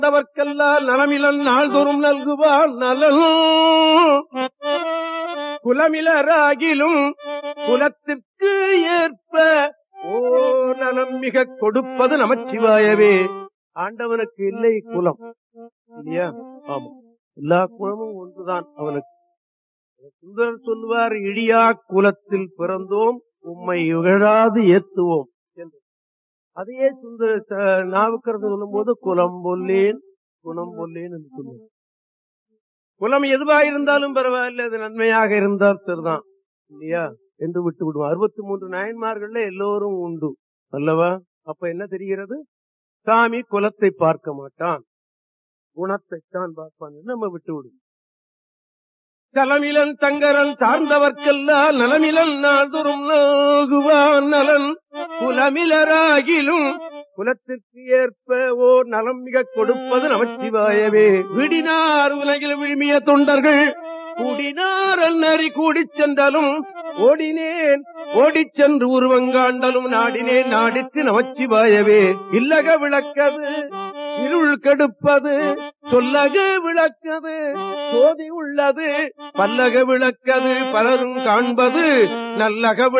வந்தவர்க்கெல்லாம் நலமிலன் நாள்தோறும் நல்குவான் நலன் குலமிலராகிலும் குலத்திற்கு ஏற்ப ஓ நலம் மிக கொடுப்பது நமச்சிவாயவே ஆண்டவனுக்கு இல்லை குலம் இல்லையா ஆமா எல்லா குலமும் ஒன்றுதான் அவனுக்கு சுந்தரர் சொல்லுவார் இடியா குலத்தில் பிறந்தோம் உம்மை இகழாது ஏத்துவோம் என்று அதையே சுந்தர ச- நாவுக்கரசர் சொல்லும் போது குலம் பொல்லேன் குணம் பொல்லேன் என்று சொல்லுவார் குலம் எதுவா இருந்தாலும் பரவாயில்ல அது நன்மையாக இருந்தால் சரிதான் இல்லையா என்று விட்டு விடுவோம் அறுபத்தி மூன்று நாயன்மார்கள்ல எல்லோரும் உண்டு அல்லவா அப்ப என்ன தெரிகிறது சாமி குலத்தை பார்க்க மாட்டான் குணத்தைத்தான் பார்ப்பான் என்று நம்ம விட்டு விடுவோம் தலமிலன் தங்கரன் சார்ந்தவர்க்கெல்லாம் நலமிலன் நாள்தோறும் நாகுவான் நலன் குலமிலராகிலும் குலத்திற்கு ஏற்ப ஓர் நலம் மிக கொடுப்பது நமச்சிவாயவே விடினார் உலகில் விழுமிய தொண்டர்கள் கூடினார் அந்நறி கூடிச் சென்றாலும் ஓடினேன் ஓடிச் சென்று உருவங்காண்டலும் நாடினேன் நாடித்து நமச்சிவாயவே இல்லக விளக்கது இருள் கெடுப்பது சொல்லக விளக்கது சோதி உள்ளது பல்லக விளக்கது பலரும் காண்பது நல்லக